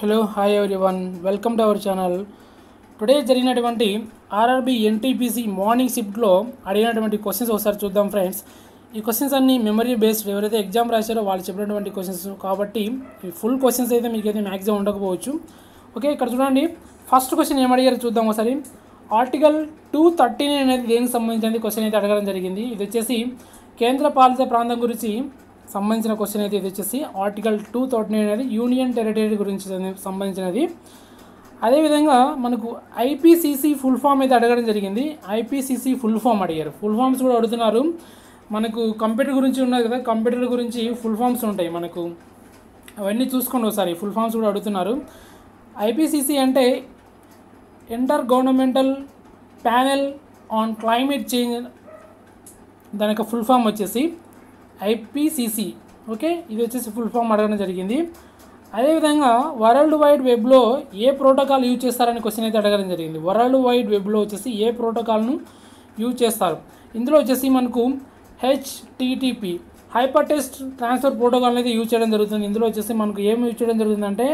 hello hi one welcome to our channel today జరిగినటువంటి RRB NTPC morning షిఫ్ట్లో అడిగినటువంటి questions ఒకసారి చూద్దాం ఫ్రెండ్స్ ఈ క్వశ్చన్స్ అన్ని మెమరీ బేస్డ్ ఎవరైతే ఎగ్జామ్ రాశారో వాళ్ళు చెప్పినటువంటి క్వశ్చన్స్ కాబట్టి ఈ ఫుల్ క్వశ్చన్స్ అయితే మీకు అయితే మ్యాక్సిమం ఉండకపోవచ్చు ఓకే ఇక్కడ చూడండి ఫస్ట్ క్వశ్చన్ ఏం అడిగారు చూద్దాం ఒకసారి ఆర్టికల్ టూ థర్టీ నైన్ అనేది దేనికి సంబంధించింది క్వశ్చన్ అయితే అడగడం జరిగింది ఇది వచ్చేసి కేంద్ర పాలిత ప్రాంతం గురించి సంబంధించిన క్వశ్చన్ అయితే ఇది వచ్చేసి ఆర్టికల్ టూ థర్టీ నైన్ అనేది యూనియన్ టెరిటరీ గురించి సంబంధించినది అదేవిధంగా మనకు ఐపీసీసీ ఫుల్ ఫామ్ అయితే అడగడం జరిగింది ఐపీసీసీ ఫుల్ ఫామ్ అడిగారు ఫుల్ ఫామ్స్ కూడా అడుగుతున్నారు మనకు కంప్యూటర్ గురించి ఉన్నది కదా కంప్యూటర్ గురించి ఫుల్ ఫామ్స్ ఉంటాయి మనకు అవన్నీ చూసుకోండి ఒకసారి ఫుల్ ఫామ్స్ కూడా అడుగుతున్నారు ఐపీసీసీ అంటే intergovernmental panel on climate change దాని యొక్క ఫుల్ ఫామ్ వచ్చేసి ఐపీసీసీ ఓకే ఇది వచ్చేసి ఫుల్ ఫామ్ అడగడం జరిగింది అదేవిధంగా వరల్డ్ వైడ్ వెబ్లో ఏ ప్రోటోకాల్ యూజ్ చేస్తారని క్వశ్చన్ అయితే అడగడం జరిగింది వరల్డ్ వైడ్ వెబ్లో వచ్చేసి ఏ ప్రోటోకాల్ను యూజ్ చేస్తారు ఇందులో వచ్చేసి మనకు HTTP hyper test transfer protocol అనేది యూజ్ చేయడం జరుగుతుంది ఇందులో వచ్చేసి మనకు ఏం యూజ్ చేయడం జరుగుతుందంటే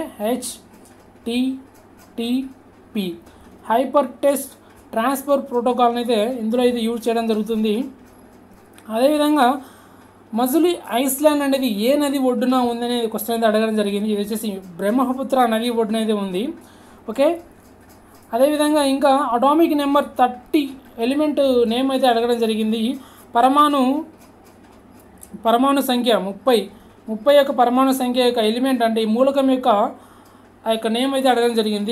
HTTP hyper test transfer protocol అయితే ఇందులో అయితే యూజ్ చేయడం జరుగుతుంది అదేవిధంగా మజులి ఐస్లాండ్ అనేది ఏ నది ఒడ్డున ఉందనేది క్వశ్చన్ అయితే అడగడం జరిగింది ఇది వచ్చేసి బ్రహ్మపుత్ర నది ఒడ్డున అయితే ఉంది ఓకే అదేవిధంగా ఇంకా atomic number thirty element name అయితే అడగడం జరిగింది పరమాణు పరమాణు సంఖ్య ముప్పై ముప్పై యొక్క పరమాణు సంఖ్య యొక్క ఎలిమెంట్ అంటే ఈ మూలకం యొక్క ఆ యొక్క నేమ్ అయితే అడగడం జరిగింది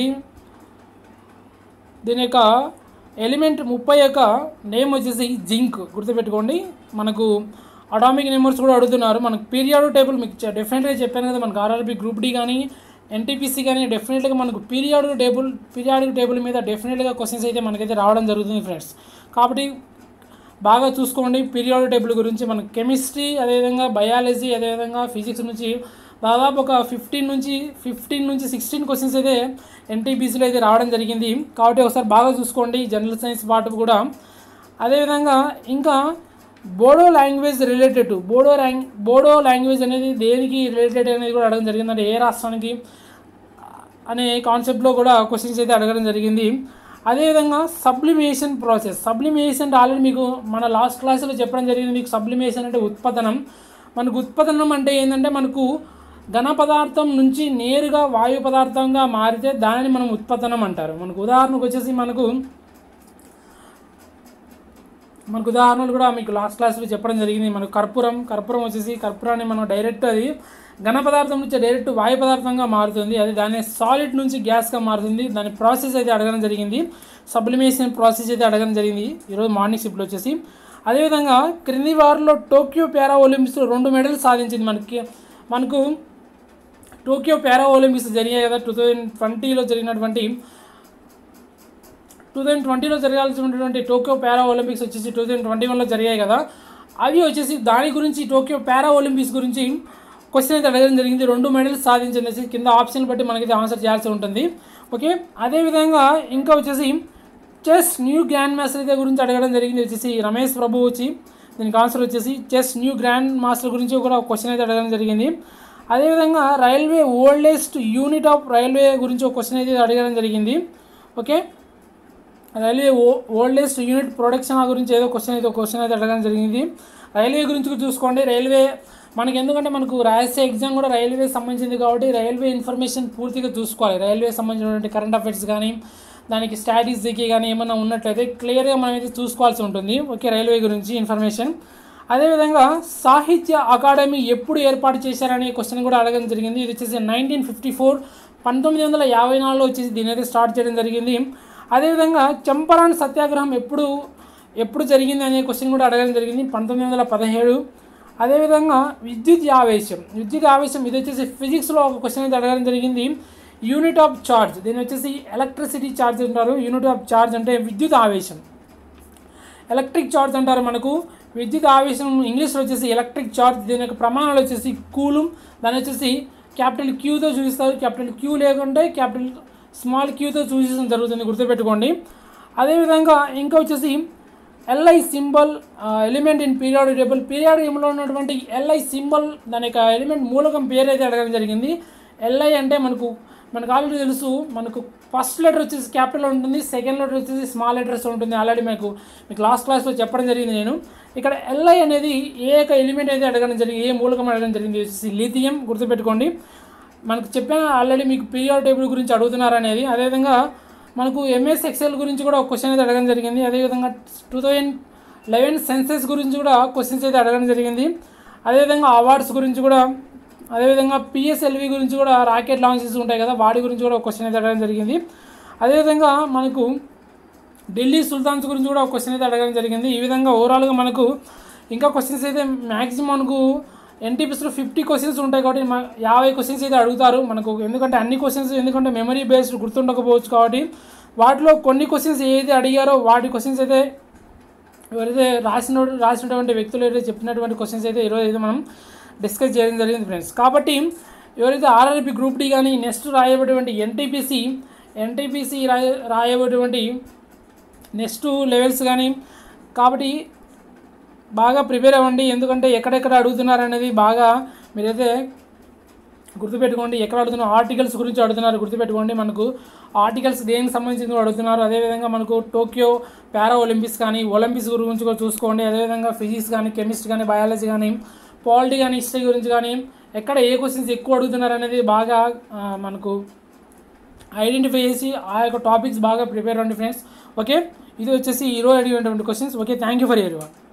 దీని యొక్క ఎలిమెంట్ ముప్పై యొక్క నేమ్ వచ్చేసి జింక్ గుర్తుపెట్టుకోండి మనకు అటామిక్ నెంబర్స్ కూడా అడుగుతున్నారు మనకు పీరియాడ్ టేబుల్ మీకు డెఫినెట్గా చెప్పాను కదా మనకు ఆర్ఆర్బి గ్రూప్ డి కానీ ఎన్టీపీసీ కానీ డెఫినెట్గా మనకు పీరియాడిక్ టేబుల్ పీరియాడిక్ టేబుల్ మీద డెఫినెట్గా క్వశ్చన్స్ అయితే మనకైతే రావడం జరుగుతుంది ఫ్రెండ్స్ కాబట్టి బాగా చూసుకోండి పీరియాడిక్ టేబుల్ గురించి మనకు కెమిస్ట్రీ అదేవిధంగా బయాలజీ అదేవిధంగా ఫిజిక్స్ నుంచి దాదాపు ఒక ఫిఫ్టీన్ నుంచి ఫిఫ్టీన్ నుంచి సిక్స్టీన్ క్వశ్చన్స్ అయితే ఎన్టీపీసీలో అయితే రావడం జరిగింది కాబట్టి ఒకసారి బాగా చూసుకోండి జనరల్ సైన్స్ పార్ట్ కూడా అదేవిధంగా ఇంకా Bodo language related to Bodo లాంగ్ బోడో లాంగ్వేజ్ అనేది దేనికి రిలేటెడ్ అనేది కూడా అడగడం జరిగింది అంటే ఏ రాష్ట్రానికి అనే కాన్సెప్ట్లో కూడా క్వశ్చన్స్ అయితే అడగడం జరిగింది అదేవిధంగా సబ్లిమేషన్ ప్రాసెస్ సబ్లిమేషన్ అంటే ఆల్రెడీ మీకు మన లాస్ట్ క్లాస్లో చెప్పడం జరిగింది మీకు సబ్లిమేషన్ అంటే ఉత్పతనం మనకు ఉత్పతనం అంటే ఏంటంటే మనకు ఘన పదార్థం నుంచి నేరుగా వాయు పదార్థంగా మారితే దానిని మనం ఉత్పతనం అంటారు మనకు ఉదాహరణకు వచ్చేసి మనకు మనకు ఉదాహరణలు కూడా మీకు లాస్ట్ క్లాస్లో చెప్పడం జరిగింది మనకు కర్పూరం కర్పూరం వచ్చేసి కర్పూరాన్ని మనం డైరెక్ట్ అది ఘన పదార్థం నుంచి డైరెక్ట్ వాయు పదార్థంగా మారుతుంది అది దాని సాలిడ్ నుంచి గ్యాస్గా మారుతుంది దాని ప్రాసెస్ అయితే అడగడం జరిగింది సబ్లిమేషన్ ప్రాసెస్ అయితే అడగడం జరిగింది ఈరోజు మార్నింగ్ షిఫ్ట్లో వచ్చేసి అదేవిధంగా క్రింది వారిలో టోక్యో పారా ఒలింపిక్స్లో రెండు మెడల్స్ సాధించింది మనకి మనకు టోక్యో పారా ఒలింపిక్స్ జరిగాయి కదా టూ థౌజండ్ ట్వంటీలో జరిగినటువంటి టూ థౌజండ్ ట్వంటీలో జరగాల్సినటువంటి టోక్యో పారా ఒలింపిక్స్ వచ్చేసి టూ థౌజండ్ ట్వంటీ వన్లో జరిగాయి కదా అవి వచ్చేసి దాని గురించి టోక్యో పారా ఒలింపిక్స్ గురించి క్వశ్చన్ అయితే అడగడం జరిగింది రెండు మెడల్స్ సాధించేసి కింద ఆప్షన్ బట్టి మనకి ఆన్సర్ చేయాల్సి ఉంటుంది ఓకే అదేవిధంగా ఇంకా వచ్చేసి చెస్ న్యూ గ్రాండ్ మాస్టర్ అయితే గురించి అడగడం జరిగింది వచ్చేసి రమేష్ ప్రభు వచ్చి దీనికి ఆన్సర్ వచ్చేసి చెస్ న్యూ గ్రాండ్ మాస్టర్ గురించి కూడా క్వశ్చన్ అయితే అడగడం జరిగింది అదేవిధంగా railway oldest unit of railway గురించి ఒక క్వశ్చన్ అయితే అడగడం జరిగింది ఓకే రైల్వే ఓ ఓల్డెస్ట్ యూనిట్ ప్రొడక్షన్ గురించి ఏదో క్వశ్చన్ అయితే క్వశ్చన్ అయితే అడగడం జరిగింది రైల్వే గురించి కూడా చూసుకోండి రైల్వే మనకి ఎందుకంటే మనకు రాసే ఎగ్జామ్ కూడా రైల్వే సంబంధించింది కాబట్టి రైల్వే ఇన్ఫర్మేషన్ పూర్తిగా చూసుకోవాలి రైల్వే సంబంధించినటువంటి కరెంట్ అఫైర్స్ కానీ దానికి స్టాటిస్టిక్కి కానీ ఏమైనా ఉన్నట్లయితే క్లియర్గా మనం అయితే చూసుకోవాల్సి ఉంటుంది ఓకే రైల్వే గురించి ఇన్ఫర్మేషన్ అదేవిధంగా సాహిత్య అకాడమీ ఎప్పుడు ఏర్పాటు చేశారనే క్వశ్చన్ కూడా అడగడం జరిగింది ఇది వచ్చేసి నైన్టీన్ ఫిఫ్టీ ఫోర్ పంతొమ్మిది వందల యాభై నాలుగులో వచ్చేసి దీని అయితే స్టార్ట్ చేయడం జరిగింది అదేవిధంగా చంపరాన్ సత్యాగ్రహం ఎప్పుడు ఎప్పుడు జరిగింది అనే క్వశ్చన్ కూడా అడగడం జరిగింది పంతొమ్మిది వందల పదిహేడు అదేవిధంగా విద్యుత్ ఆవేశం విద్యుత్ ఆవేశం ఇది వచ్చేసి ఫిజిక్స్లో ఒక క్వశ్చన్ అయితే అడగడం జరిగింది యూనిట్ ఆఫ్ చార్జ్ దీని వచ్చేసి ఎలక్ట్రిసిటీ ఛార్జ్ అంటారు యూనిట్ ఆఫ్ చార్జ్ అంటే విద్యుత్ ఆవేశం ఎలక్ట్రిక్ చార్జ్ అంటారు మనకు విద్యుత్ ఆవేశం ఇంగ్లీష్లో వచ్చేసి ఎలక్ట్రిక్ చార్జ్ దీని యొక్క ప్రమాణాలు వచ్చేసి కూలం దాని వచ్చేసి క్యాపిటల్ క్యూతో చూపిస్తారు క్యాపిటల్ క్యూ లేకుంటే క్యాపిటల్ స్మాల్ క్యూతో చూపించడం జరుగుతుంది గుర్తుపెట్టుకోండి అదేవిధంగా ఇంకా వచ్చేసి LI symbol element in period table period టేబుల్లో ఉన్నటువంటి ఎల్ఐ సింబల్ దాని యొక్క ఎలిమెంట్ మూలకం పేరు అయితే అడగడం జరిగింది ఎల్ఐ అంటే మనకు మనకు ఆల్రెడీ తెలుసు మనకు ఫస్ట్ లెటర్ వచ్చేసి క్యాపిటల్ ఉంటుంది సెకండ్ లెటర్ వచ్చేసి స్మాల్ లెటర్స్ ఉంటుంది ఆల్రెడీ మీకు మీకు లాస్ట్ క్లాస్లో చెప్పడం జరిగింది నేను ఇక్కడ ఎల్ఐ అనేది ఏ యొక్క ఎలిమెంట్ అయితే అడగడం జరిగింది ఏ మూలకం అడగడం జరిగింది వచ్చేసి లిథియం గుర్తుపెట్టుకోండి మనకు చెప్పాను ఆల్రెడీ మీకు పీరియడ్ టేబుల్ గురించి అడుగుతున్నారు అనేది అదేవిధంగా మనకు ఎంఎస్ ఎక్సెల్ గురించి కూడా ఒక క్వశ్చన్ అయితే అడగడం జరిగింది అదేవిధంగా టూ థౌజండ్ లెవెన్ సెన్సెస్ గురించి కూడా క్వశ్చన్స్ అయితే అడగడం జరిగింది అదేవిధంగా అవార్డ్స్ గురించి కూడా అదేవిధంగా పిఎస్ఎల్వి గురించి కూడా రాకెట్ లాంచెస్ ఉంటాయి కదా వాటి గురించి కూడా ఒక క్వశ్చన్ అయితే అడగడం జరిగింది అదేవిధంగా మనకు ఢిల్లీ సుల్తాన్స్ గురించి కూడా ఒక క్వశ్చన్ అయితే అడగడం జరిగింది ఈ విధంగా ఓవరాల్గా మనకు ఇంకా క్వశ్చన్స్ అయితే మ్యాక్సిమం మనకు ఎన్టీపీస్లో ఫిఫ్టీ క్వశ్చన్స్ ఉంటాయి కాబట్టి మ- యాభై క్వశ్చన్స్ అయితే అడుగుతారు మనకు ఎందుకంటే అన్ని క్వశ్చన్స్ ఎందుకంటే మెమరీ బేస్డ్ గుర్తుండకపోవచ్చు కాబట్టి వాటిలో కొన్ని క్వశ్చన్స్ ఏదైతే అడిగారో వాటి క్వశ్చన్స్ అయితే ఎవరైతే రాసిన రాసినటువంటి వ్యక్తులు ఎవరైతే చెప్పినటువంటి క్వశ్చన్స్ అయితే ఈరోజు అయితే మనం డిస్కస్ చేయడం జరిగింది ఫ్రెండ్స్ కాబట్టి ఎవరైతే ఆర్ఆర్పి గ్రూప్ డి కానీ నెక్స్ట్ రాయబడేటువంటి ఎన్టీపీసీ ఎన్టీపీసీ రాయ రాయబడేటువంటి నెక్స్ట్ లెవెల్స్ కానీ కాబట్టి బాగా ప్రిపేర్ అవ్వండి ఎందుకంటే ఎక్కడెక్కడ అడుగుతున్నారు అనేది బాగా మీరైతే గుర్తుపెట్టుకోండి ఎక్కడ అడుగుతున్నారు ఆర్టికల్స్ గురించి అడుగుతున్నారు గుర్తుపెట్టుకోండి మనకు ఆర్టికల్స్ దేనికి సంబంధించి అడుగుతున్నారు అదేవిధంగా మనకు టోక్యో పారా ఒలింపిక్స్ కానీ ఒలింపిక్స్ గురించి కూడా చూసుకోండి అదేవిధంగా ఫిజిక్స్ కానీ కెమిస్ట్రీ కానీ బయాలజీ కానీ పాలిటీ కానీ హిస్టరీ గురించి కానీ ఎక్కడ ఏ క్వశ్చన్స్ ఎక్కువ అడుగుతున్నారు అనేది బాగా ఆ, మనకు ఐడెంటిఫై చేసి ఆ యొక్క టాపిక్స్ బాగా ప్రిపేర్ అవ్వండి ఫ్రెండ్స్ ఓకే ఇది వచ్చేసి ఈరోజు అడిగినటువంటి questions okay thank you for ఎవరి వన్